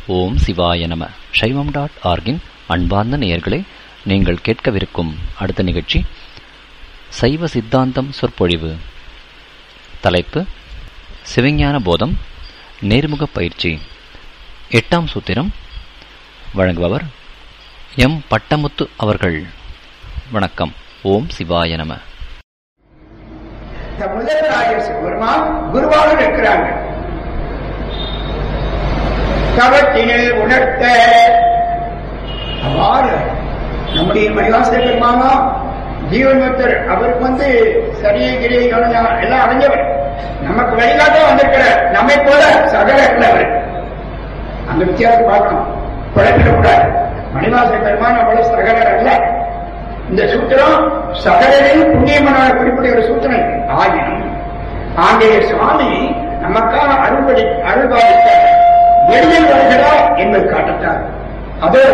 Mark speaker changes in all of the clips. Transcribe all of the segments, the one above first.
Speaker 1: ஓம் சிவாய நம சைவம் டாட் ஆர்கின் அன்பார்ந்த நேயர்களே நீங்கள் கேட்கவிருக்கும் அடுத்த நிகழ்ச்சி சைவ சித்தாந்தம் சொற்பொழிவு தலைப்பு சிவஞான போதம் நேர்முக பயிற்சி எட்டாம் சூத்திரம் வழங்குபவர் எம் பட்டமுத்து அவர்கள் வணக்கம் ஓம் சிவாய நம
Speaker 2: இந்த முதல் ராஜர் சிவபெருமான் குருவாக இருக்கிறாங்க தவத்தினில் உணர்த்த அவ்வாறு நம்முடைய மணிவாச பெருமானா ஜீவன்முத்தர் அவருக்கு வந்து சரியை கிரியை கவனம் எல்லாம் அடைஞ்சவர் நமக்கு வழிகாட்ட வந்திருக்கிறார் நம்மை போல சகல அவர் அந்த வித்தியாசம் பார்க்கணும் குழப்பிடக்கூடாது மணிவாச பெருமான் அவ்வளவு சகலர் அல்ல இந்த சூத்திரம் சகலரில் புண்ணியமனான குறிப்பிடுகிற சூத்திரம் ஆகினும் ஆண்டைய சுவாமி நமக்கான அருள்படி அருள்பாலித்த எளிதில் வருகிறார் என்பது காட்டத்தார் அதே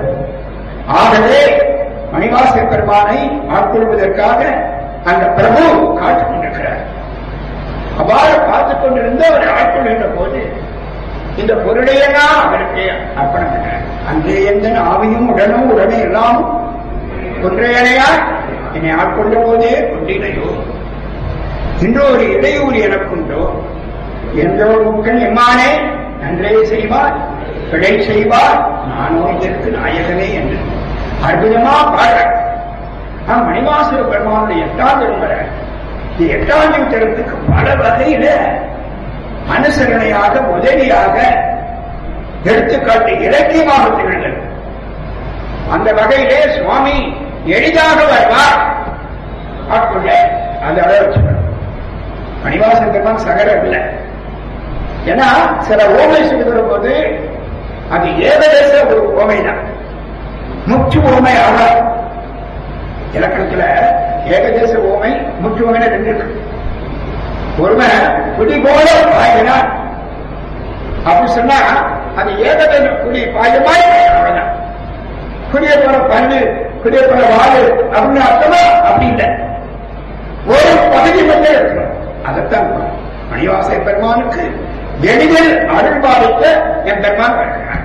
Speaker 2: ஆகவே மணிவாச பெருமானை ஆட்கொள்வதற்காக அந்த பிரபு காத்துக் கொண்டிருக்கிறார் அவ்வாறு பார்த்துக் கொண்டிருந்த அவர் ஆட்கொள்கின்ற போது இந்த பொருளையெல்லாம் அவருக்கு அர்ப்பணம் பண்ணார் அங்கே எந்த ஆவியும் உடனும் உடனே எல்லாம் ஒன்றையனையா என்னை ஆட்கொண்ட போதே கொண்டினையோ இன்று ஒரு இடையூறு எனக்குண்டோ என்ற ஒரு முக்கன் எம்மானே நன்றே செய்வார் பிழை செய்வார் நானோ இதற்கு நாயகனே என்று அற்புதமா பாடுற மணிவாசர பெருமானுடைய எட்டாம் திரும்புற இந்த எட்டாம் திருத்தத்துக்கு பல வகையில அனுசரணையாக உதவியாக எடுத்துக்காட்டு இலக்கியமாக திகழ்ந்தது அந்த வகையிலே சுவாமி எளிதாக வருவார் ஆட்கொள்ள அந்த அளவு மணிவாசன் பெருமான் சகரம் இல்லை ஏன்னா சில ஓமை சொல்லுகிற போது அது ஏகதேச ஒரு ஓமை தான் முற்று ஓமை ஆகாது இலக்கணத்துல ஏகதேச ஓமை முற்று ஓமை ரெண்டு இருக்கு ஒருமை குடி போல பாயினான் அப்படி சொன்னா அது ஏகதேச குடி பாயமாய் அவ்வளவுதான் குடிய போற பல்லு குடிய போற வாழு அப்படின்னு அர்த்தமா அப்படி இல்லை ஒரு பகுதி மட்டும் இருக்கணும் அதைத்தான் மணிவாசை பெருமானுக்கு எளிதில் அருள் பாதித்த என் பெருமான் வருகிறார்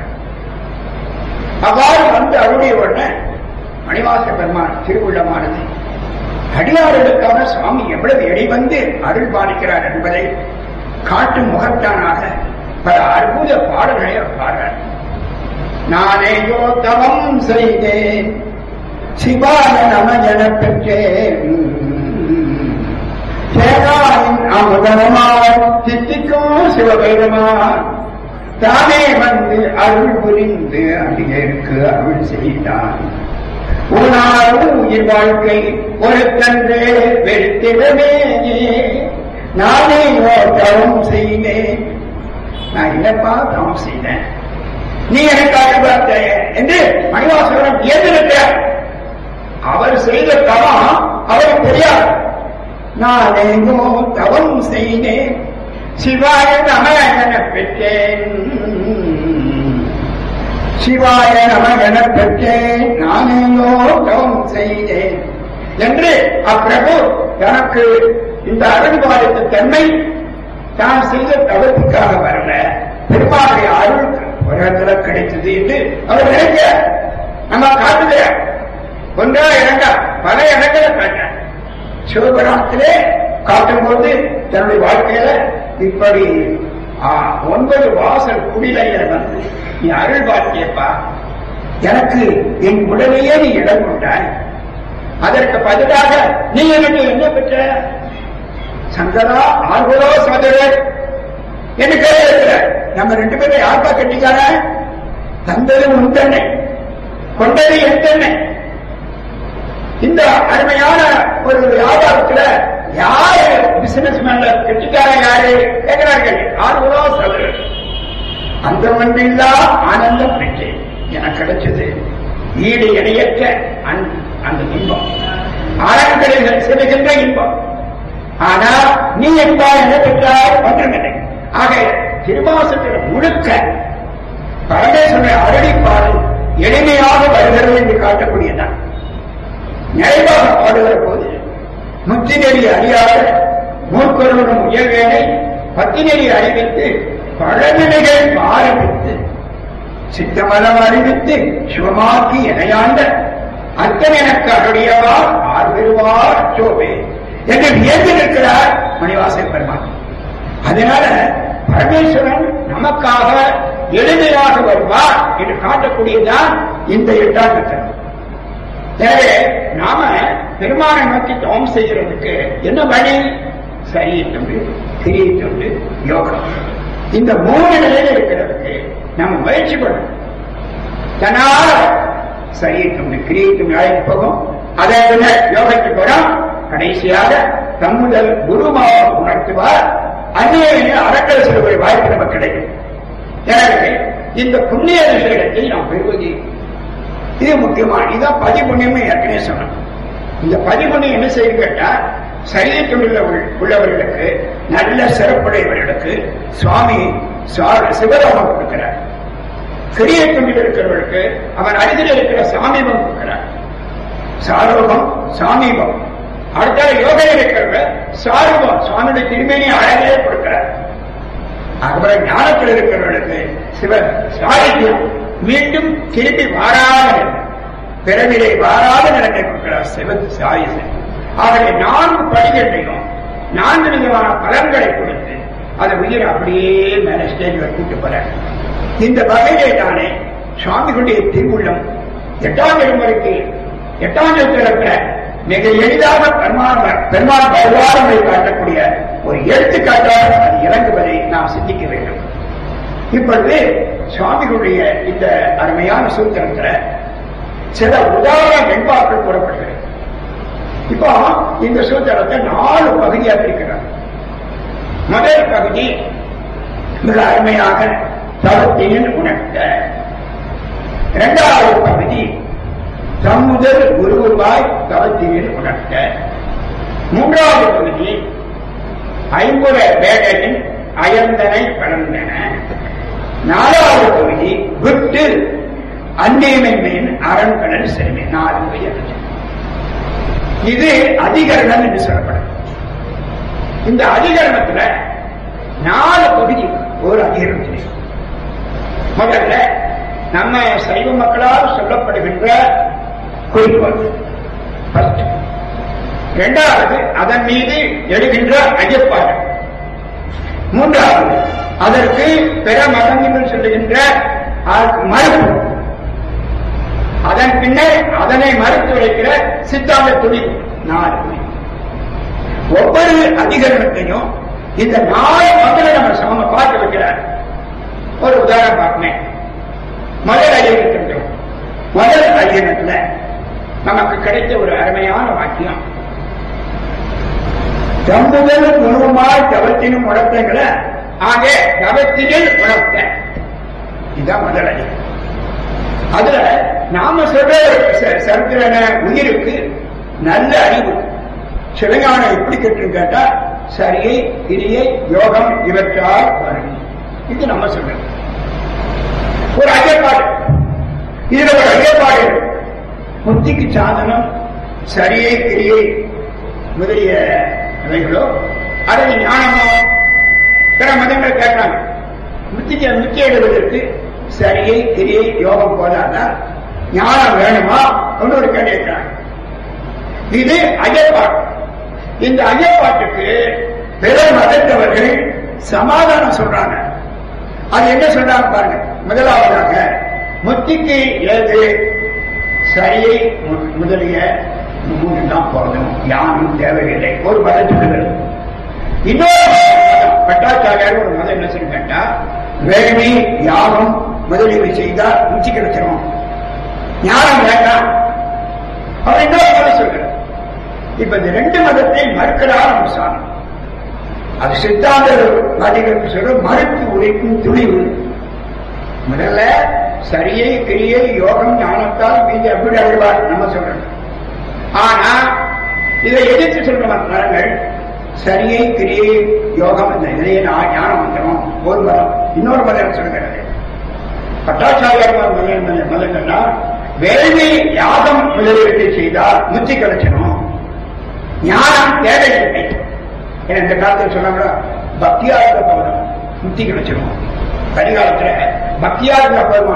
Speaker 2: அவ்வாறு வந்து அருளிய உடனே மணிவாச பெருமான் திருவுள்ளமானது அடியார்களுக்கான சுவாமி எவ்வளவு எடை வந்து அருள் பாதிக்கிறார் என்பதை காட்டும் முகத்தானாக பல அற்புத பாடல்களை அவர் பாடுறார் நானேயோ தவம் செய்தேன் சிவாய நம என பெற்றேன் சேதாவின் அமுதமாய் தித்திக்கும் சிவபெருமான் தானே வந்து அருள் புரிந்து அடியேற்கு அருள் செய்தான் உனாரும் உயிர் வாழ்க்கை ஒரு தன்றே வெறுத்திடமே நானே தவம் செய்தேன் நான் என்னப்பா தவம் செய்தேன் நீ எனக்கு அருள்பார்த்த என்று மணிவாசகரம் ஏந்திருக்க அவர் செய்த தவம் அவருக்கு தெரியாது நான் எங்கோ தவம் செய்தேன் சிவாய நம என பெற்றேன் சிவாய நம என பெற்றேன் நான் எங்கோ தவம் செய்தேன் என்று அப்பிரபு எனக்கு இந்த அருள்பாலித்த தன்மை தான் செய்த தவத்துக்காக வரல பெருமாளுடைய அருள் உலகத்துல கிடைத்தது என்று அவர் நினைக்க நம்ம காட்டுகிற ஒன்றா இரண்டா பல இடங்களை காட்ட சிவபுராணத்திலே காட்டும் போது தன்னுடைய வாழ்க்கையில இப்படி ஒன்பது வாசல் குடிலையில வந்து நீ அருள் பாட்டியப்பா எனக்கு என் உடலையே நீ இடம் கொண்டாய் அதற்கு பதிலாக நீ எனக்கு என்ன பெற்ற சங்கரா ஆர்வலோ சோதரர் என்று கேட்கிற நம்ம ரெண்டு பேரும் யாருப்பா கட்டிக்கார தந்தது உன் தன்னை கொண்டது என் தன்னை இந்த அருமையான ஒரு வியாபாரத்துல யாரு பிசினஸ் மேன்ல கட்டிக்கார யாரு கேட்கிறார்கள் ஆர்வலோ சோதரர் அந்த ஒன்றில்லா ஆனந்தம் பெற்றேன் எனக்கு கிடைச்சது ஈடு இணையற்ற அந்த இன்பம் ஆரம்பங்களில் செல்கின்ற இன்பம் ஆனா நீ என்பா என்ன பெற்றாய் ஒன்றுமில்லை ஆக திருவாசத்தில் முழுக்க பரமேஸ்வர அருளிப்பாடு எளிமையாக வருகிறது என்று காட்டக்கூடியதான் நிறைவாக பாடுகிற போது முத்தினெறி அறியாத மூர்க்கொருவனும் உயர்வேனை பத்தினெறி அறிவித்து பழநிலைகள் ஆரம்பித்து சித்தமலம் அறிவித்து சிவமாக்கி இணையாண்ட அத்தனை எனக்கு அருடையவா ஆர் பெறுவார் அச்சோவே என்று வியந்து நிற்கிறார் மணிவாசல் பெருமான் அதனால பரமேஸ்வரன் நமக்காக எளிமையாக வருவார் என்று காட்டக்கூடியதுதான் இந்த எட்டாம் கட்டம் எனவே நாம பெருமானை நோக்கி தவம் செய்கிறதுக்கு என்ன வழி சரியத்துண்டு கிரியத்துண்டு யோகம் இந்த மூணு நிலையில இருக்கிறதுக்கு நம்ம முயற்சி பண்ணணும் தனால சரியத்துண்டு கிரியத்துண்டு அழைத்து போகும் அதை விட யோகத்துக்கு வரும் கடைசியாக தம்முதல் குருமாக உணர்த்துவார் அந்நிய அறக்கல் செல்வதை வாய்ப்பு நமக்கு கிடைக்கும் எனவே இந்த புண்ணிய விஷயத்தை நாம் பெறுவது இது முக்கியமான இதான் பதிபுண்ணியம் ஏற்கனவே சொன்னோம் இந்த பதிபுண்ணியம் என்ன செய்யும் கேட்டா சரீரத்தில் உள்ளவர்கள் உள்ளவர்களுக்கு நல்ல சிறப்புடையவர்களுக்கு சுவாமி சிவராமம் கொடுக்கிறார் கிரியத்துண்டில் இருக்கிறவர்களுக்கு அவன் அருகில் இருக்கிற சாமீபம் கொடுக்கிறார் சாரோகம் சாமீபம் அடுத்த யோகையில் இருக்கிறவங்க சாரூபம் சுவாமியுடைய திருமேனி அழகே கொடுக்கிறார் அப்புறம் ஞானத்தில் இருக்கிறவர்களுக்கு சிவ சாகித்யம் மீண்டும் திரும்பி வாராத பிறவிலை வாராத நிலைமை கொடுக்கிறார் சிவ சாயுசன் ஆகவே நான்கு படிகளையும் நான்கு விதமான பலன்களை கொடுத்து அதை உயிர் அப்படியே மேல ஸ்டேஜ் கூட்டு போற இந்த வகையிலே தானே சுவாமிகளுடைய திருவுள்ளம் எட்டாம் தலைமுறைக்கு எட்டாம் இருக்கிற மிக எளிதாக பெருமாள் பெருமாள் வருவாரங்களை காட்டக்கூடிய ஒரு எடுத்துக்காட்டாக அது இறங்குவதை நாம் சிந்திக்க வேண்டும் இப்பொழுது சுவாமிகளுடைய இந்த அருமையான சூத்திரத்துல சில உதாரண வெண்பாக்கள் கூறப்படுகிறது இப்போ இந்த சூத்திரத்தை நாலு பகுதியாக பிரிக்கிறார் முதல் பகுதி மிக அருமையாக தவத்தினில் உணர்த்த இரண்டாவது பகுதி தம்முதல் குருவாய் தவத்தினில் உணர்த்த மூன்றாவது பகுதி ஐம்புற வேடனின் அயர்ந்தனை வளர்ந்தன நாலாவது பகுதி விட்டு அந்நியமின் அரண்கடல் செல்வி நாலு உயர் இது அதிகரணம் என்று சொல்லப்படும் இந்த அதிகரணத்துல நாலு பகுதி ஒரு அதிகரணத்திலே முதல்ல நம்ம சைவ மக்களால் சொல்லப்படுகின்ற குறிக்கோள் இரண்டாவது அதன் மீது எழுகின்ற ஐயப்பாடு மூன்றாவது அதற்கு பிற மதங்கள் சொல்லுகின்ற மறுப்பு அதன் பின்னர் அதனை மறுத்து வைக்கிற சித்தாந்த துணிவு நாலு ஒவ்வொரு அதிகரணத்தையும் இந்த நாலு மக்களை நம்ம சம பார்க்க வைக்கிறார் ஒரு உதாரணம் பார்க்கணும் முதல் ஐயனத்தின் முதல் ஐயனத்துல நமக்கு கிடைத்த ஒரு அருமையான வாக்கியம் தம்புதல் குருமாய் தவத்தினும் உணர்த்தங்களை ஆக தவத்தினில் உணர்த்த இதுதான் முதல் ஐயம் அதுல நாம சொல்ற சரித்திரன உயிருக்கு நல்ல அறிவு சிவஞானம் எப்படி கற்றுன்னு கேட்டா சரியை கிரியை யோகம் இவற்றால் வரும் இது நம்ம சொல்றது ஒரு ஐயப்பாடு இதுல ஒரு ஐயப்பாடு புத்திக்கு சாதனம் சரியை கிரியை முதலிய அவைகளோ அல்லது ஞானமோ பிற மதங்கள் கேட்கிறாங்க முத்திக்கு முத்தி எழுவதற்கு சரியை கிரியை யோகம் போதாதா ஞானம் வேணுமா ஒன்று ஒரு கேள்வி இருக்கிறாங்க இது ஐயப்பாடு இந்த ஐயப்பாட்டுக்கு பிற மதத்தவர்கள் சமாதானம் சொல்றாங்க அது என்ன சொல்றாங்க பாருங்க முதலாவதாக முத்திக்கு ஏது சரியை முதலிய மூணு தான் போதும் யானும் தேவையில்லை ஒரு மதம் சொல்லுகிறது இன்னொரு பட்டாச்சாரியார் ஒரு மதம் என்ன சொல்லி கேட்டா வேள்வி யாகம் முதலீடு செய்தால் முச்சி கிடைச்சிடும் ஞானம் வேண்டாம் அவர் இன்னொரு மதம் சொல்கிறார் இப்ப இந்த ரெண்டு மதத்தை மறுக்கிறார் நம்ம சாமி அது சித்தாந்த வாதிகளுக்கு சொல்ற மறுத்து உழைக்கும் துணிவு முதல்ல சரியை கிரியை யோகம் ஞானத்தால் மீது எப்படி அழுவார் நம்ம சொல்றோம் ஆனா இதை எதிர்த்து சொல்ற மரங்கள் சரியை கிரியை யோகம் இந்த இதையே ஞானம் வந்துடும் ஒரு மதம் இன்னொரு மதம் சொல்கிறது பட்டாச்சாரியார் மதம் மதங்கள்னா வேள்வி யாகம் முதலீடு செய்தால் முத்தி கிடைச்சிடும் ஞானம் தேவையில்லை இந்த காலத்தில் சொன்னாங்க பக்தியா இருக்க போதும் முத்தி கிடைச்சிடும் கரிகாலத்துல பக்தியா இருந்த போதுமா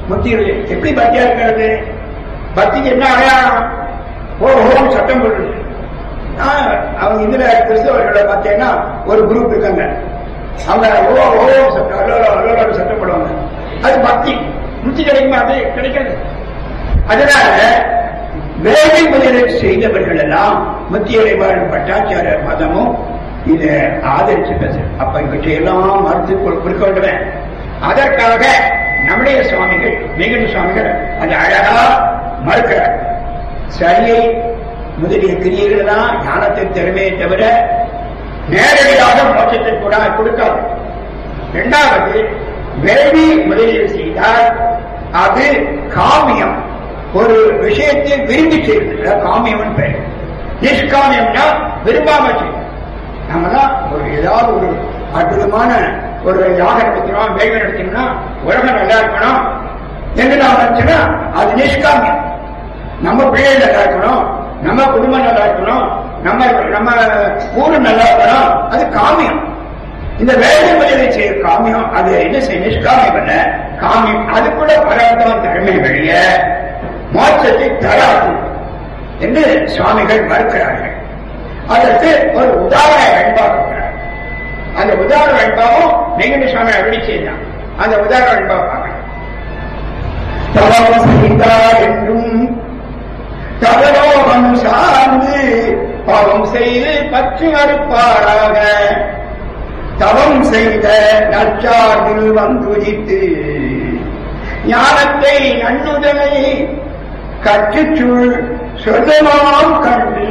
Speaker 2: முத்திகள் எப்படி பக்தியா இருக்கிறது பக்திக்கு என்ன அடையாளம் ஓ ஓம் சட்டம் போடுறது ஆஹ், அவங்க இதுல கிறிஸ்தவர்களை பார்த்தீங்கன்னா ஒரு குரூப் இருக்காங்க அவங்க ஓ ஓ சட்டம் அல்லோலோ அல்லோலோ சட்டம் போடுவாங்க அது பக்தி முத்தி கிடைக்குமா அது கிடைக்காது அதனால வேலை முதலீடு செய்தவர்கள் எல்லாம் முத்தி அடைவாழ் பட்டாச்சார மதமும் இதை ஆதரிச்சு பேச அப்ப இவற்றையெல்லாம் மறுத்து கொள்- கொடுக்க வேண்டுமே அதற்காக நம்முடைய சுவாமிகள் மிகுந்த சுவாமிகள் அது அழகா மறுக்கிறார் சரியை முதலிய கிரியைகள் தான் ஞானத்தை திறமையை தவிர நேரடியாக மோட்சத்தை கூட கொடுக்காது இரண்டாவது வேள்வி முதலீடு செய்தால் அது காமியம் ஒரு விஷயத்தை விரும்பி செய்வது காமியம் பெயர் நிஷ்காமியம்னா விரும்பாம செய்யும் நம்மலாம் ஒரு ஏதாவது ஒரு அற்புதமான ஒரு யாகம் நடத்தினோம் வேள்வி நடத்தினோம்னா உலகம் நல்லா இருக்கணும் என்று நாம் நினைச்சோம்னா அது நிஷ்காமியம் நம்ம பிள்ளைகள் நல்லா இருக்கணும் நம்ம குடும்பம் நல்லா இருக்கணும் நம்ம நம்ம ஊரு நல்லா இருக்கணும் அது காமியம் இந்த வேலை முறையை செய்ய காமியம் அது என்ன செய்ய நிஷ்காமியம் அல்ல காமியம் அது கூட பரவத்தான் தன்மை வெளிய மோட்சத்தை தராது என்று சுவாமிகள் மறுக்கிறார்கள் அதற்கு ஒரு உதாரண வெண்பாக்கிறார் அந்த உதாரண வெண்பாவும் நெகிழ்ந்து சுவாமி அருளி செய்தான் அந்த உதாரண வெண்பாவை பார்க்கலாம் தவம் செய்தார் என்றும் தவலோகம் சார்ந்து பாவம் செய்து பற்று அறுப்பாராக தவம் செய்த நற்சார்பில் வந்துதித்து ஞானத்தை நன்னுதலை கற்றுச்சுள் சொல்லலாம் கண்டு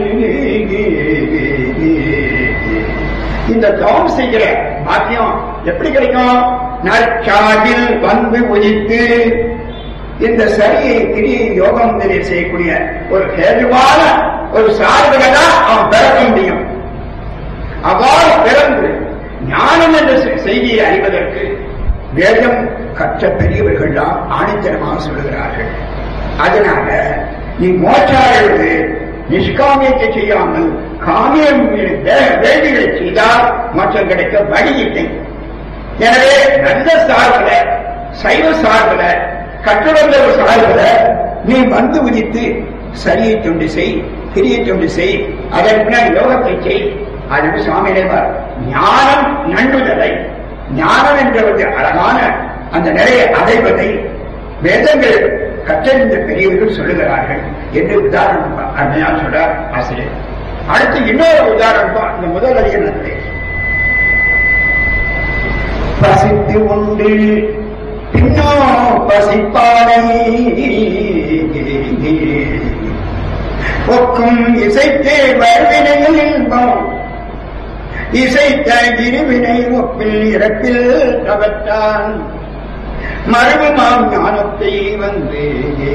Speaker 2: இந்த தவம் செய்கிற பாக்கியம் எப்படி கிடைக்கும் நற்சார்பில் வந்து உதித்து இந்த சரியை கிரியை யோகம் தெரிய செய்யக்கூடிய ஒரு கேதுவான ஒரு சார்புகளை தான் அவன் பிறக்க முடியும் அவ்வாறு பிறந்து ஞானம் என்ற செ- செய்தியை அறிவதற்கு வேதம் கற்ற பெரியவர்கள் தான் ஆணித்தனமாக சொல்லுகிறார்கள் அதனால நீ மோச்சாரது நிஷ்காமியத்தை செய்யாமல் காமியம் வே- வேள்விகளை செய்தால் மோட்சம் கிடைக்க வழி இல்லை எனவே நல்ல சார்புல சைவ சார்புல கற்றுவந்த ஒரு சார்புல நீ வந்து உதித்து சரியை தொண்டு செய் கிரியை தொண்டு செய் அதன் பின்னர் யோகத்தை செய் அதற்கு சுவாமியினர் ஞானம் நன்றுதலை ஞானம் என்ற ஒரு அழகான அந்த நிலையை அடைவதை வேதங்கள் கற்றறிந்த பெரியவர்கள் சொல்லுகிறார்கள் என்று உதாரணம் அருமையா சொல்றார் ஆசிரியர் அடுத்து இன்னொரு உதாரணம் தான் இந்த முதல் அதிகாரத்திலே பசித்து உண்டு பின்னோ பசிப்பானை ஒக்கும் இசைத்தே வருவினையில் இன்பம் இசைத்த இருவினை ஒப்பில் இறப்பில் தவற்றான் மறுபமாம் ஞானத்தை வந்து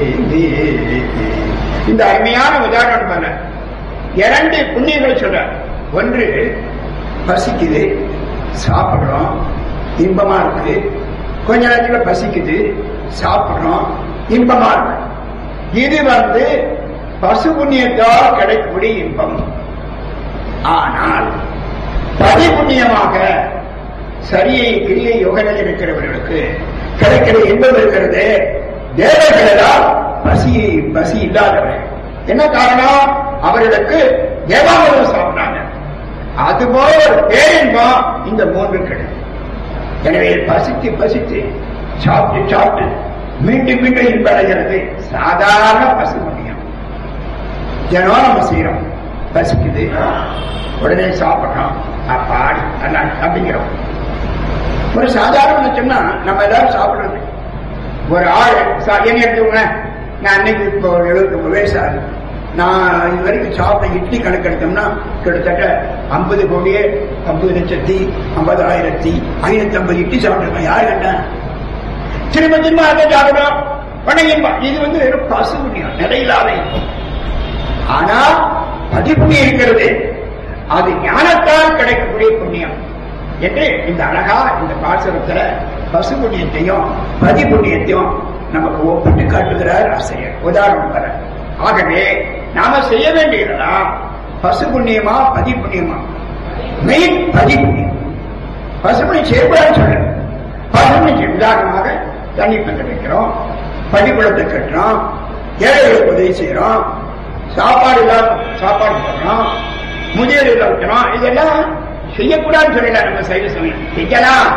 Speaker 2: இந்த அருமையான உதாரணம் பண்ண இரண்டு புண்ணியங்கள் சொல்றார் ஒன்று பசிக்குது சாப்பிடுறோம் இன்பமா இருக்கு கொஞ்ச நேரத்துல பசிக்குது சாப்பிடுறோம் இன்பமா இருக்கு இது வந்து பசு புண்ணியத்தால் கிடைக்கக்கூடிய இன்பம் ஆனால் பதி புண்ணியமாக சரியை கிரியை யோகனில் இருக்கிறவர்களுக்கு கிடைக்கிற இன்பம் இருக்கிறது தேவர்களால் பசியை பசி இல்லாதவர்கள் என்ன காரணம் அவர்களுக்கு தேவாமிரம் சாப்பிட்டாங்க அதுபோல ஒரு பேரின்பம் இந்த மூன்று கிடைக்கும் எனவே பசித்து பசித்து சாப்பிட்டு சாப்பிட்டு மீண்டும் மீண்டும் இன்பம் அடைகிறது சாதாரண பசு புண்ணியம் தினம் நம்ம செய்யறோம் பசிக்குது உடனே சாப்பிடுறோம் அப்பாடி நல்லா அப்படிங்கிறோம் ஒரு சாதாரண சொன்னா நம்ம எல்லாரும் சாப்பிடுறது ஒரு ஆள் சா- என்ன எடுத்துக்கோங்க நான் அன்னைக்கு இப்போ எழுபத்தி ஒன்பது வயசு ஆகுது நான் இது வரைக்கும் சாப்பிட்ட இட்லி கணக்கு எடுத்தோம்னா கிட்டத்தட்ட ஐம்பது கோடியே ஐம்பது லட்சத்தி ஐம்பதாயிரத்தி ஐநூத்தி ஐம்பது இட்லி சாப்பிட்டுருக்கோம் யாரு கண்டேன் திரும்ப திரும்ப அதை சாப்பிடுறோம் பணம் இது வந்து வெறும் பசு புண்ணியம் நிலையில்லாத இன்பம் ஆனா பதிப்புண்ணியம் இருக்கிறது அது ஞானத்தால் கிடைக்கக்கூடிய புண்ணியம் என்று இந்த அழகா இந்த பாசுரத்துல பசு புண்ணியத்தையும் பதி புண்ணியத்தையும் நமக்கு ஒப்பிட்டு காட்டுகிறார் ஆசிரியர் உதாரணம் தர ஆகவே நாம செய்ய வேண்டியதெல்லாம் பசு புண்ணியமா பதி புண்ணியமா மெயின் பதி புண்ணியம் பசு புண்ணியம் செய்யக்கூடாதுன்னு சொல்ல பசு புண்ணியம் உதாரணமாக தண்ணி பற்ற வைக்கிறோம் பள்ளிக்கூடத்தை கட்டுறோம் ஏழைகளுக்கு உதவி செய்யறோம் சாப்பாடு இல்லாம சாப்பாடு போடுறோம் முதியோர் இல்லம் வைக்கிறோம் இதெல்லாம் செய்யக்கூடாதுன்னு சொல்லல நம்ம சைவ சமயம் செய்யலாம்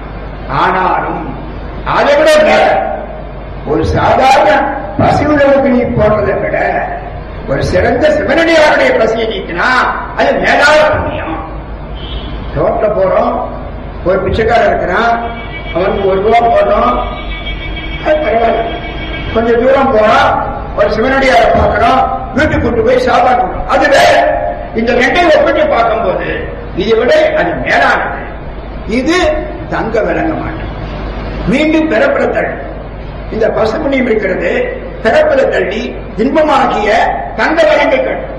Speaker 2: ஆனாலும் அதை விட மேல ஒரு சாதாரண பசி உணவுக்கு நீ போடுறதை விட ஒரு சிறந்த சிவனடியாருடைய பசியை நீக்கினா அது மேலான புண்ணியம் ரோட்ல போறோம் ஒரு பிச்சைக்காரன் இருக்கிறான் அவனுக்கு ஒரு ரூபா போடுறோம் அது பரவாயில்ல கொஞ்சம் தூரம் போறோம் ஒரு சிவனடியாரை பார்க்கிறோம் வீட்டுக்கு கொண்டு போய் சாப்பாடு கொடுக்கிறோம். அது வேற இந்த ரெண்டையும் ஒப்பிட்டு பார்க்கும்போது இதை விட அது மேலானது இது தங்க விளங்க மாட்டோம் மீண்டும் பிறப்பிட தள்ளி இந்த பசுமணியம் இருக்கிறது பிறப்பிட தள்ளி இன்பமாகிய தங்க விலங்கை கட்டும்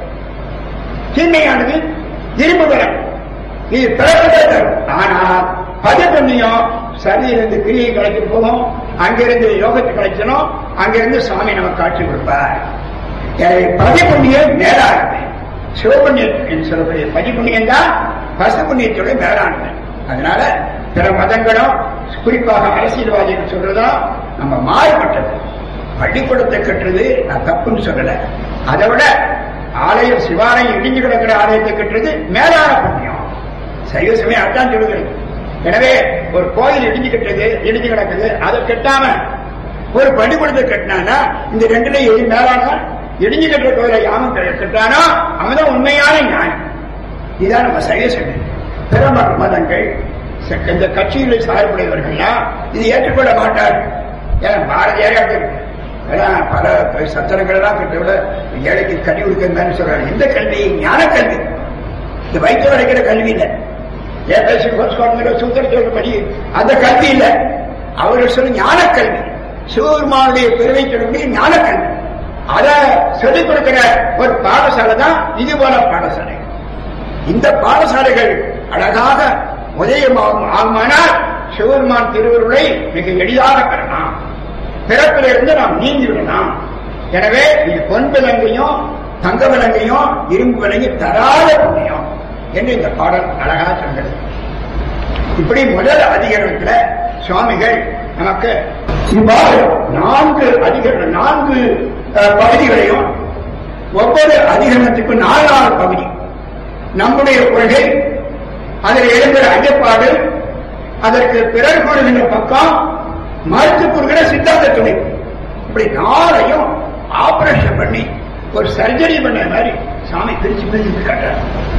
Speaker 2: தீமையானது இரும்பு விலங்கு இது பிறப்பிட தரும் ஆனால் பதி புண்ணியம் சரீரத்து கிரியை கலைக்கு போகும் அங்கிருந்து யோகத்தை கலைச்சணும் அங்கிருந்து சுவாமி நமக்கு காட்சி கொடுப்பார் எனவே பதி புண்ணியம் மேலானது சிவபுண்ணியம் என்று சொல்லக்கூடிய பதி புண்ணியம் தான் பசு புண்ணியத்தோட மேலானது அதனால பிற மதங்களும் குறிப்பாக அரசியல்வாதிகள் சொல்றதும் நம்ம மாறுபட்டது பள்ளிக்கூடத்தை கட்டுறது நான் தப்புன்னு சொல்லல அதை விட ஆலயம் சிவாலயம் இடிஞ்சு கிடக்கிற ஆலயத்தை கட்டுறது மேலான புண்ணியம் சைவ சமயம் அதான் சொல்லுகிறது எனவே ஒரு கோயில் இடிஞ்சு கட்டுறது இடிஞ்சு கிடக்குது அதை கட்டாம ஒரு பள்ளிக்கூடத்தை கட்டினானா இந்த ரெண்டுல எது மேலான இடிஞ்சு கட்டுற கோயிலை யாமம் கட்டானோ அவன்தான் உண்மையான ஞானம் இதுதான் நம்ம சைவ சமயம் பிற மத- மதங்கள் ச- இந்த கட்சிகளை சார்புடையவர்கள்லாம் இது ஏற்றுக்கொள்ள மாட்டார் ஏன்னா பாரதியாரே அப்படி இருக்கு ஏன்னா பல சத்திரங்கள் எல்லாம் கிட்ட விட ஏழைக்கு கல்வி கொடுக்கணும்னு சொல்றாரு இந்த கல்வி ஞான கல்வி இந்த வைத்தியம் அடைக்கிற கல்வி இல்லை ஏன் பேசி சூத்திரத்தோட படி அந்த கல்வி இல்லை அவர்கள் சொல்ல ஞான கல்வி சிவபெருமானுடைய பெருமை சொல்லக்கூடிய ஞான கல்வி அதை சொல்லிக் கொடுக்கிற ஒரு பாடசாலை தான் இது போல பாடசாலை இந்த பாடசாலைகள் அழகாக உதயமாகும் ஆகுமானால் சிவபெருமான் திருவருளை மிக எளிதாக பெறலாம் பிறப்பிலிருந்து நாம் நீங்கி விடலாம் எனவே இது பொன் விலங்கையும் தங்க விலங்கையும் இரும்பு விலங்கையும் தராத புண்ணியம் என்று இந்த பாடல் அழகா சொல்கிறது இப்படி முதல் அதிகரணத்துல சுவாமிகள் நமக்கு இவ்வாறு நான்கு அதிகரண நான்கு அஹ், பகுதிகளையும் ஒவ்வொரு அதிகரணத்துக்கும் நாலு நாலு பகுதி நம்முடைய கொள்கை அதில் எழுதுகிற ஐயப்பாடு அதற்கு பிறர் கூறுகின்ற பக்கம் மறுத்து கூறுகிற சித்தாந்த துணை இப்படி நாளையும் ஆபரேஷன் பண்ணி ஒரு சர்ஜரி பண்ண மாதிரி சாமி பிரிச்சு பிரிச்சு காட்டுறார்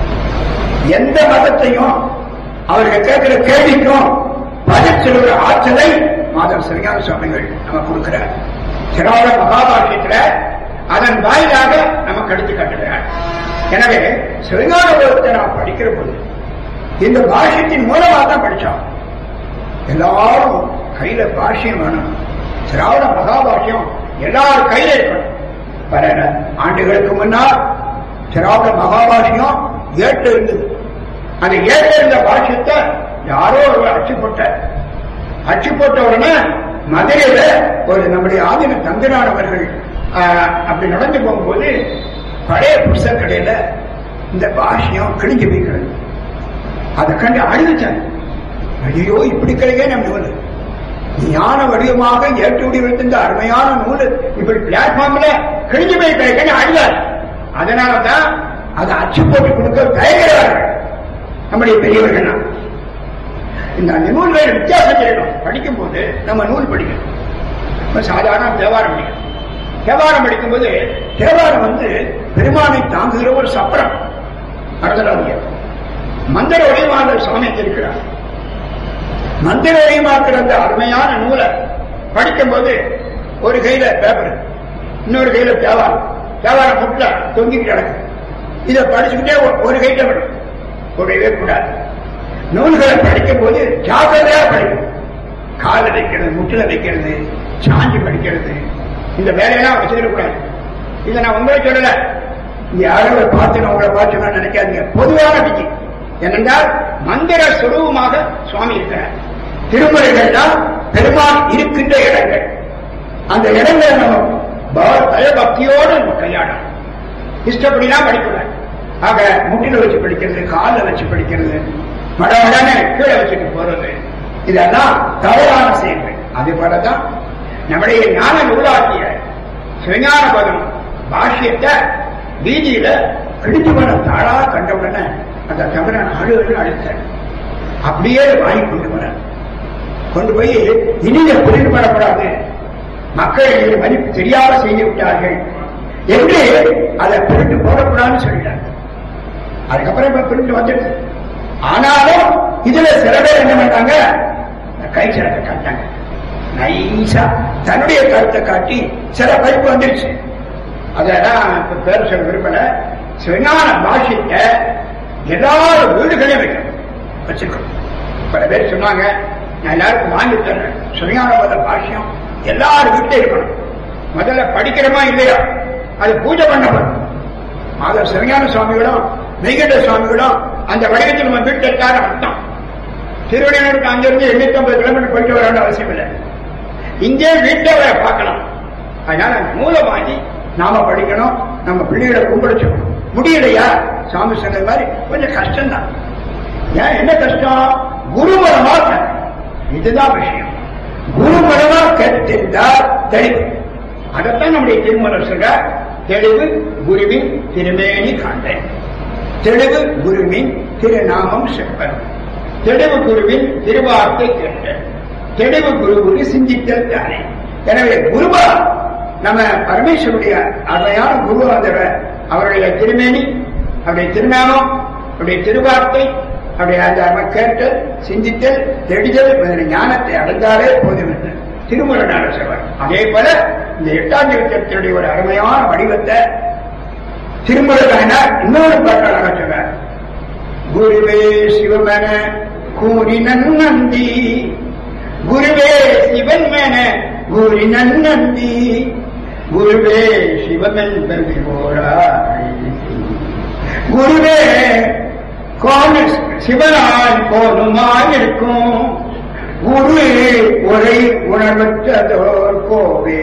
Speaker 2: எந்த மதத்தையும் அவர்கள் கேட்கிற கேள்விக்கும் பதில் சொல்கிற ஆற்றலை மாதவ சரியான சுவாமிகள் நமக்கு கொடுக்கிறார் திராவிட மகாபாரதத்துல அதன் வாயிலாக நமக்கு எடுத்து காட்டுகிறார் எனவே சிவஞான உலகத்தை நாம் படிக்கிற போது இந்த பாஷ்யத்தின் மூலமா தான் படிச்சோம் எல்லாரும் கையில பாஷ்யம் வேணும் திராவிட மகாபாஷ்யம் எல்லாரும் கையில இருக்கணும் பல ஆண்டுகளுக்கு முன்னால் திராவிட மகாபாஷ்யம் ஏட்டு இருந்தது அந்த ஏட்டு இருந்த பாஷ்யத்தை யாரோ ஒரு அச்சு போட்டார் அச்சு போட்ட உடனே மதுரையில ஒரு நம்முடைய ஆதின தந்திரானவர்கள் ஆஹ், அப்படி நடந்து போகும்போது பழைய புஸ்தக கடையில இந்த பாஷ்யம் கிழிஞ்சு போய்க்கிறது அதை கண்டு அழுதுச்சாங்க ஐயோ இப்படி கிடைக்கே நம்ம நூல் ஞான வடிவமாக ஏற்று வடிவத்திருந்த அருமையான நூல் இப்படி பிளாட்ஃபார்ம்ல கிழிஞ்சு போய் கிடைக்கன்னு அழுதார் அதனாலதான் அதை அச்சு போட்டு கொடுக்க தயங்குகிறார்கள் நம்முடைய பெரியவர்கள் இந்த அந்த நூல்கள் வித்தியாசம் செய்யணும் படிக்கும் போது நம்ம நூல் படிக்கணும் இப்ப சாதாரண தேவாரம் படிக்கணும் தேவாரம் படிக்கும்போது தேவாரம் வந்து பெருமானை தாங்குகிற ஒரு சப்பரம் மறந்துடாதீங்க மந்திர ஒளிமாதல் சுவாமி இருக்கிறார் மந்திர ஒளிமாக்கிற அந்த அருமையான நூலை படிக்கும்போது ஒரு கையில பேப்பர் இன்னொரு கையில தேவாரம் தேவாரம் முட்டை தொங்கிட்டு கிடக்கு இதை படிச்சுக்கிட்டே ஒரு- ஒரு கையில விடும் கூடவே கூடாது நூல்களை படிக்கும் போது ஜாக்கிரதையா படிக்கணும் கால வைக்கிறது முட்டில வைக்கிறது சாஞ்சி படிக்கிறது இந்த வேலையெல்லாம் வச்சுக்கிடக்கூடாது இதை நான் உங்களை சொல்லல இங்க யாரோ பார்த்து உங்களை பார்த்து நினைக்காதீங்க பொதுவான விதி என்னென்றால் மந்திர சுரூபமாக சுவாமி இருக்கிறார் திருமுறைகள் தான் பெருமான் இருக்கின்ற இடங்கள் அந்த இடங்களை நம்ம ப- பயபக்தியோடு நம்ம கையாடணும் இஷ்டப்படிலாம் படிக்கூடாது ஆக முட்டில வச்சு படிக்கிறது காலில் வச்சு படிக்கிறது மடமடன்னு கீழே வச்சுட்டு போறது இதெல்லாம் தவறான செயல்கள் அதே போலதான் நம்முடைய ஞான நூலாக்கிய சிவஞான பதம் பாஷ்யத்தை வீதியில பிடிச்சு பண்ண தாளா கண்டவுடனே அந்த தமிழன் அழுகு அழுத்த அப்படியே வாங்கி கொண்டு வர கொண்டு போய் இனி இதை புரிந்து பண்ணக்கூடாது மக்கள் இதை மதிப்பு தெரியாத செய்து விட்டார்கள் என்று அதை பிரிண்டு போடக்கூடாதுன்னு சொல்லிட்டாங்க அதுக்கப்புறம் இப்ப பிரிண்டு வந்துடுது ஆனாலும் இதுல சில பேர் என்ன பண்ணாங்க கை சிறக்க காட்டாங்க நைசா தன்னுடைய கருத்தை காட்டி சில பதிப்பு வந்துருச்சு அதெல்லாம் இப்ப பேர் சொல்ல விரும்பல சிவஞான பாஷிட்ட எல்லாரும் வீடுகளையும் வைக்கணும் வச்சிருக்கணும் பல பேர் சொன்னாங்க நான் எல்லாருக்கும் வாங்கி தர்றேன் சிவஞான பாஷ்யம் எல்லாரும் வீட்டில் இருக்கணும் முதல்ல படிக்கிறோமா இல்லையா அது பூஜை பண்ணப்படும் மாதவ சிவஞான சுவாமிகளும் மெய்கண்ட சுவாமிகளும் அந்த வடிவத்தில் நம்ம வீட்டில் இருக்காரு அர்த்தம் திருவண்ணூருக்கு அங்கிருந்து எண்ணூத்தி ஐம்பது கிலோமீட்டர் போயிட்டு வர வேண்டிய அவசியம் இல்லை இங்கே வீட்டை பார்க்கலாம் அதனால அந்த நூலை வாங்கி நாம படிக்கணும் நம்ம பிள்ளைகளை கும்பிடிச்சுக்கணும் முடியலையா சாமி சொன்னது மாதிரி கொஞ்சம் கஷ்டம்தான் ஏன் என்ன கஷ்டம் குருமரமா இதுதான் விஷயம் குருமரமா கேட்டிருந்தால் தெளிவு அதைத்தான் நம்முடைய திருமணம் சொல்ற தெளிவு குருவின் திருமேனி காண்டேன் தெளிவு குருவின் திருநாமம் செப்பன் தெளிவு குருவின் திருவார்த்தை கேட்டேன் தெளிவு குரு குரு சிந்தித்தல் தானே எனவே குருவா நம்ம பரமேஸ்வருடைய அருமையான குரு அந்த அவருடைய திருமேனி அவருடைய திருநாமம் அவருடைய திருவார்த்தை அவருடைய அந்த நம்ம கேட்டு சிந்தித்தல் தெளிதல் முதலிய ஞானத்தை அடைந்தாலே போதும் என்று திருமலனான செல்வார் அதே போல இந்த எட்டாம் திருத்தத்தினுடைய ஒரு அருமையான வடிவத்தை திருமலனார் இன்னொரு பாட்டாளராக சொல்றார் குருவே சிவமென கூறி நன்னந்தி குருவே சிவன் மேன கூறி நன்னந்தி குருவே சிவமென் பெருமை போராய் குருவே கோண சிவனாய் கோணுமாய் இருக்கும் குரு ஒரே உணர்வற்றதோர் கோவே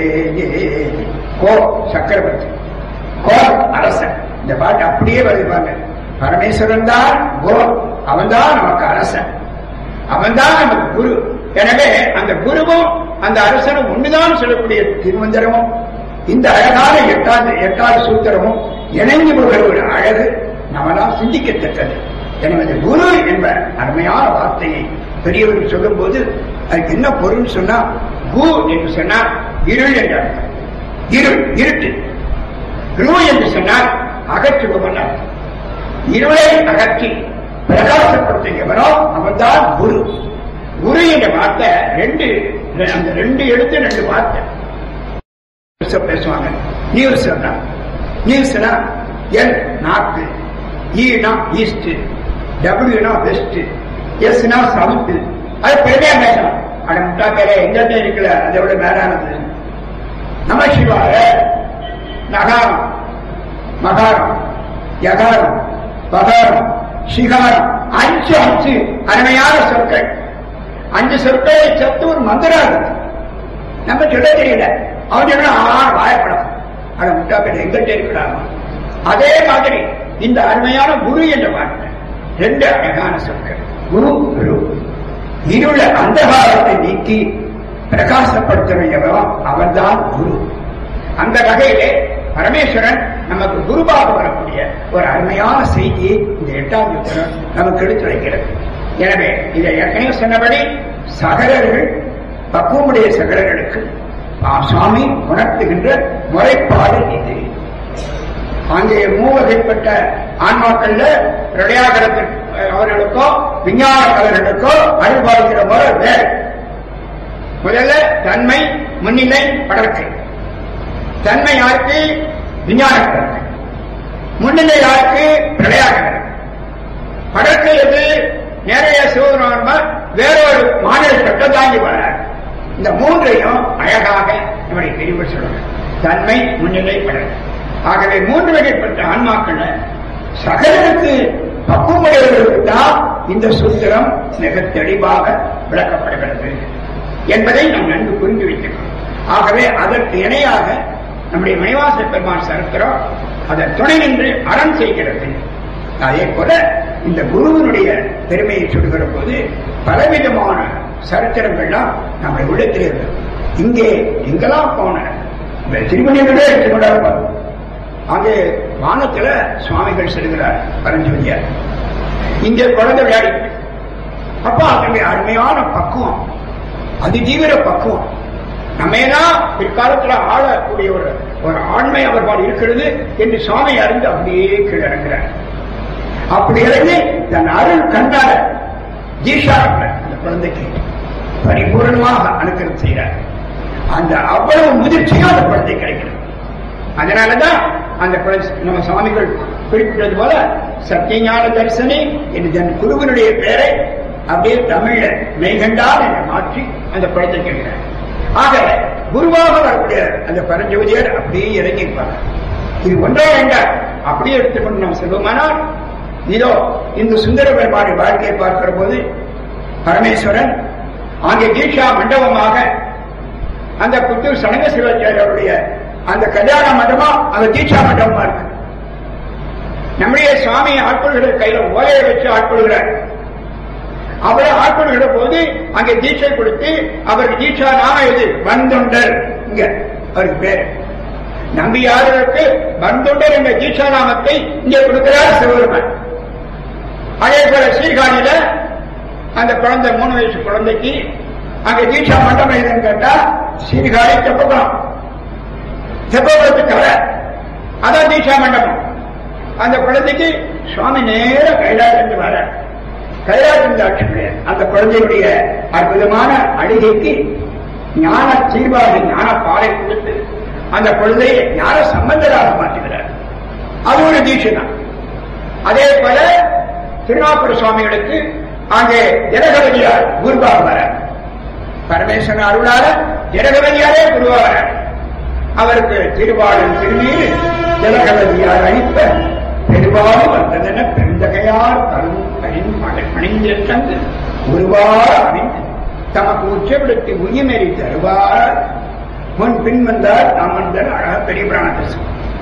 Speaker 2: கோ சக்கரவர்த்தி கோ அரசன் இந்த பாட்டு அப்படியே வருவாங்க பரமேஸ்வரன் தான் கோ அவன் தான் நமக்கு அரசன் அவன் தான் நமக்கு குரு எனவே அந்த குருவும் அந்த அரசனும் ஒண்ணுதான் சொல்லக்கூடிய திருமந்திரமும் இந்த அழகான எட்டாவது எட்டாவது சூத்திரமும் இணைந்து போகிற ஒரு அழகு நம்மளால் சிந்திக்கத்தக்கது எனவே இந்த குரு என்ற அருமையான வார்த்தையை பெரியவர்கள் சொல்லும் போது அதுக்கு என்ன பொருள் சொன்னா கு என்று சொன்னால் இருள் என்ற அர்த்தம் இருள் இருட்டு குரு என்று சொன்னால் அகற்றுபவன் அர்த்தம் இருளை அகற்றி பிரகாசப்படுத்துகிறவனோ அவன்தான் குரு குரு என்ற வார்த்தை ரெண்டு அந்த ரெண்டு எழுத்து ரெண்டு வார்த்தை பேசுவாங்க நியூஸ் நியூஸ்னா எல் நார்த்து ஈனா ஈஸ்ட் டபிள்யூனா வெஸ்ட் எஸ்னா சவுத் அது பெருமையா பேசணும் அட முட்டா பேரே எங்க இருக்குல்ல அதை விட மேலானது நம சிவாய நகாரம் மகாரம் யகாரம் பகாரம் சிகாரம் அஞ்சு அஞ்சு அருமையான சொற்கள் அஞ்சு சொற்களை சேர்த்து ஒரு மந்திரம் இருக்கு நம்ம சொல்ல தெரியல அவன் சொல்ல ஆ வாயப்படம் அட முட்டா பேர் எங்கிட்ட இருக்கிறாங்க அதே மாதிரி இந்த அருமையான குரு என்ற வார்த்தை ரெண்டு அழகான சொற்கள் குரு குரு இருள அந்தகாரத்தை நீக்கி பிரகாசப்படுத்துகிறவன் அவன்தான் குரு அந்த வகையிலே பரமேஸ்வரன் நமக்கு குருவாக வரக்கூடிய ஒரு அருமையான செய்தியை இந்த எட்டாம் யுத்தரம் நமக்கு எடுத்துரைக்கிறது எனவே இதை ஏற்கனவே சொன்னபடி சகலர்கள் பக்குவமுடைய சகலர்களுக்கு சுவாமி உணர்த்துகின்ற முறைப்பாடு இது அங்கே மூவகைப்பட்ட ஆன்மாக்கள்ல பிரளயாகரத்திற்கு அவர்களுக்கோ விஞ்ஞான கலர்களுக்கோ அருள்பாலிக்கிற முறை வேறு முதல்ல தன்மை முன்னிலை படர்க்கை தன்மை யாருக்கு விஞ்ஞான கலர்கள் முன்னிலை யாருக்கு பிரளயாகரர் படர்க்கை எது நேரைய சிவபெருமான் வேறொரு மாநில சட்டம் தாங்கி வரார் இந்த மூன்றையும் அழகாக நம்முடைய பிரிவு சொல்றாங்க தன்மை முன்னிலை படர்க்கை ஆகவே மூன்று வகைப்பட்ட ஆன்மாக்கள் சகலருக்கு பக்குவமுடையவர்களுக்கு தான் இந்த சூத்திரம் மிக தெளிவாக விளக்கப்படுகிறது என்பதை நாம் நன்கு புரிந்து வைக்கிறோம் ஆகவே அதற்கு இணையாக நம்முடைய மணிவாச பெருமான் சரித்திரம் அதன் துணை நின்று அறம் செய்கிறது அதே போல இந்த குருவினுடைய பெருமையை சொல்கிற போது பலவிதமான சரித்திரங்கள்லாம் நம்ம உள்ளத்தில் இருக்கு இங்கே எங்கெல்லாம் போன இந்த திருமணிகளே எடுத்துக்கொண்டாரு அங்கே வானத்துல சுவாமிகள் செல்கிறார் பரஞ்சோதியார் இங்கே குழந்தை விளையாடி அப்ப அதனுடைய அருமையான பக்குவம் அதி தீவிர பக்குவம் நம்மையெல்லாம் பிற்காலத்துல ஆளக்கூடிய ஒரு ஒரு ஆண்மை அவர்பாடு இருக்கிறது என்று சுவாமி அறிந்து அப்படியே கீழே இறங்குறார் அப்படி இறங்கி தன் அருள் கண்டார ஜீஷா அந்த குழந்தைக்கு பரிபூர்ணமாக அனுக்கிரம் செய்கிறார் அந்த அவ்வளவு முதிர்ச்சியும் அந்த குழந்தை கிடைக்கிறது அதனாலதான் அந்த குழந்தை நம்ம சுவாமிகள் குறிப்பிட்டது போல சத்தியஞான தரிசனி என்று தன் குருவனுடைய பெயரை அப்படியே தமிழ்ல மெய்கண்டார் என்று மாற்றி அந்த குழந்தை கேட்கிறார் ஆக குருவாக வரக்கூடிய அந்த பரஞ்சோதியர் அப்படியே இறங்கியிருப்பாங்க இது ஒன்றே வேண்டாம் அப்படியே எடுத்துக்கொண்டு நாம் செல்வோமானால் இதோ இந்த சுந்தர பெருமாடி வாழ்க்கையை பார்க்கிற போது பரமேஸ்வரன் அங்கே தீட்சா மண்டபமாக அந்த புத்தூர் சனக சிவாச்சாரியருடைய அந்த கல்யாண மண்டபம் அந்த தீட்சா மண்டபமா இருக்கு நம்முடைய சுவாமி ஆட்கொள்கிற கையில ஓலையை வச்சு ஆட்கொள்கிறார் அவரை ஆட்கொள்கிற போது அங்கே தீட்சை கொடுத்து அவருக்கு தீட்சா நாம எது வந்தொண்டர் இங்க அவருக்கு பேரு நம்பியாருக்கு வந்தொண்டர் என்ற தீட்சா நாமத்தை இங்கே கொடுக்கிறார் சிவபெருமான் அதே போல சீர்காழியில அந்த குழந்தை மூணு வயசு குழந்தைக்கு அங்க தீட்சா மண்டபம் எதுன்னு கேட்டா சீர்காழி தெப்பகுளம் தெப்பகுளத்து கரை அதான் தீட்சா மண்டபம் அந்த குழந்தைக்கு சுவாமி நேர கைலாசிலிருந்து வர கைலாசிலிருந்து ஆட்சி கிடையாது அந்த குழந்தையுடைய அற்புதமான அழுகைக்கு ஞான தீர்வாக ஞான பாலை கொடுத்து அந்த குழந்தையை ஞான சம்பந்தராக மாற்றுகிறார் அது ஒரு தீட்சை தான் அதே போல திருநாப்புர சுவாமிகளுக்கு அங்கே ஜனகவதியார் குருவாக வர பரமேஸ்வரன் அருளால ஜனகவதியாரே குருவாக வர அவருக்கு திருவாளன் திருநீர் ஜனகவதியார் அளிப்ப பெருவாலும் வந்ததென பெருந்தகையார் தரும் பரின் பணிந்திருந்தது ஒருவாறு அமைந்து தமக்கு உச்சப்படுத்தி உயிமெறி தருவார் முன் பின் வந்தார் நாம் வந்தார் அழகா பெரிய பிராணத்தை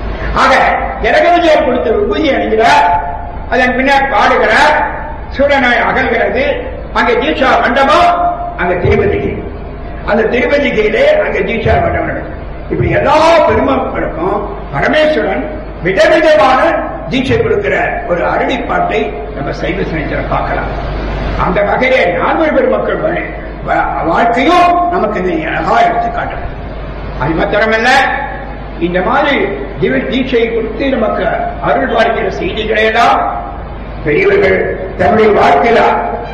Speaker 2: ஆக ஜனகவதியார் கொடுத்த விபூதி அணிகிறார் அதன் பின்னர் பாடுகிறார் சூழநாய் அகல்கிறது அங்கே தீட்சா மண்டபம் அங்க திருப்பதிகை அந்த திருப்பதிகையிலே அங்க தீட்சா மண்டபம் நடக்கும் இப்படி எல்லா பெருமக்களுக்கும் பரமேஸ்வரன் விதவிதமான தீட்சை கொடுக்கிற ஒரு அருளிப்பாட்டை நம்ம சைவ சனித்திர பார்க்கலாம் அந்த வகையிலே நான்கு பெருமக்கள் வாழ்க்கையும் நமக்கு இதை அழகா எடுத்து காட்டுறது அது மாத்திரமல்ல இந்த மாதிரி திவ்ய தீட்சை கொடுத்து நமக்கு அருள் பார்க்கிற செய்திகளை எல்லாம் பெரியவர்கள் தன்னுடைய வாழ்க்கையில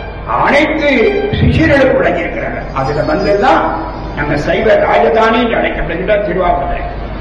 Speaker 2: அனைத்து சிஷியர்களுக்கு வழங்கியிருக்கிறாங்க அதுல வந்ததுதான் நம்ம சைவ ராஜதானி என்று அழைக்கப்படுகின்ற திருவாவூரை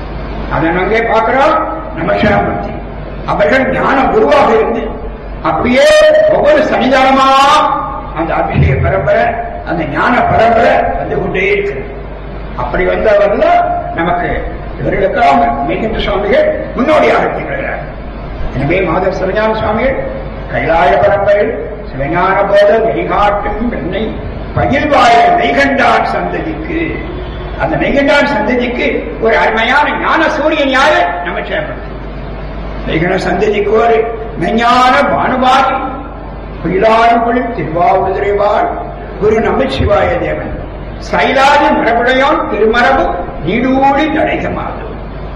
Speaker 2: அதை நாங்க பார்க்கிறோம் நமசிராமூர்த்தி அவர்கள் ஞான குருவாக இருந்து அப்படியே ஒவ்வொரு சன்னிதானமா அந்த அபிஷேக பரம்பரை அந்த ஞான பரம்பரை வந்து கொண்டே இருக்கு அப்படி வந்தவர்கள் நமக்கு இவர்களுக்கெல்லாம் மெய்கின்ற சுவாமிகள் முன்னோடியாக திகழ்கிறார் எனவே மாதவ சிவஞான சுவாமிகள் கைலாய பரம்பரையில் சிவஞான போத நெய்காட்டும் வெண்ணை பகிர்வாய நெய்கண்டான் சந்ததிக்கு அந்த நெய்கண்டான் சந்ததிக்கு ஒரு அருமையான ஞான சூரியன் யாரு நம்ம சேப்பம் நெய்கண சந்ததிக்கு ஒரு மெஞ்ஞான பானுபாதி குயிலாறுபொழி திருவாவூதுரைவாள் குரு நமச்சிவாய தேவன் சைலாதி மரபுடையோன் திருமரபு நீடூடி நடைகமாகும்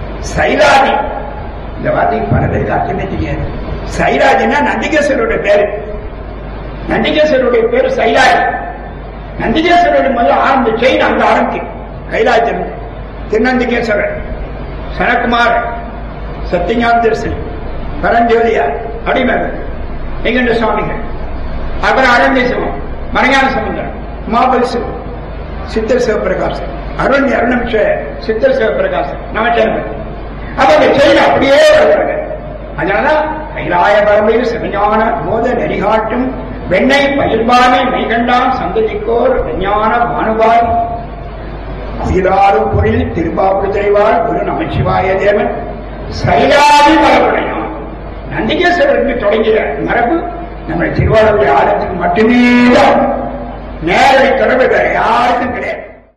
Speaker 2: சைலாதி இந்த வார்த்தைக்கு பலருக்கு அர்த்தமே தெரியாது சைலாதினா நந்திகேஸ்வருடைய பேரு நந்திகேஸ்வருடைய பேரு சைலாதி நந்திகேஸ்வருடைய முதல்ல ஆரம்ப செயின் அங்க ஆரம்பிக்கும் கைலாஜன் திருநந்திகேஸ்வரர் சனகுமார் சத்தியஞான தரிசனி பரஞ்சோதியார் அடிமர் எங்கண்ட சுவாமிகள் அப்புறம் அரண்ய சிவம் மறைஞான சமுந்தரம் மாபல் சிவம் சித்தர் சிவபிரகாசன் அருண் அருணமிஷ சித்தர் சிவபிரகாசன் நமச்சேர்மன் அப்ப அந்த செயின் அப்படியே வருவாங்க அதனாலதான் கைலாய பரம்பரையில் சிவஞான போத நெறிகாட்டும் வெண்ணை பயிர்பானை மெய்கண்டான் சந்ததிக்கோர் விஞ்ஞான பானுவாய் குயிலாறு பொழில் திருப்பாப்புதிரைவாள் குரு நமச்சிவாய தேவன் சைலாதி மரபுடையும் நந்திகேஸ்வரருக்கு தொடங்கிய மரபு நம்ம திருவாரூர் ஆலயத்துக்கு மட்டுமே நேரடி தொடர்பு வேற யாருக்கும் கிடையாது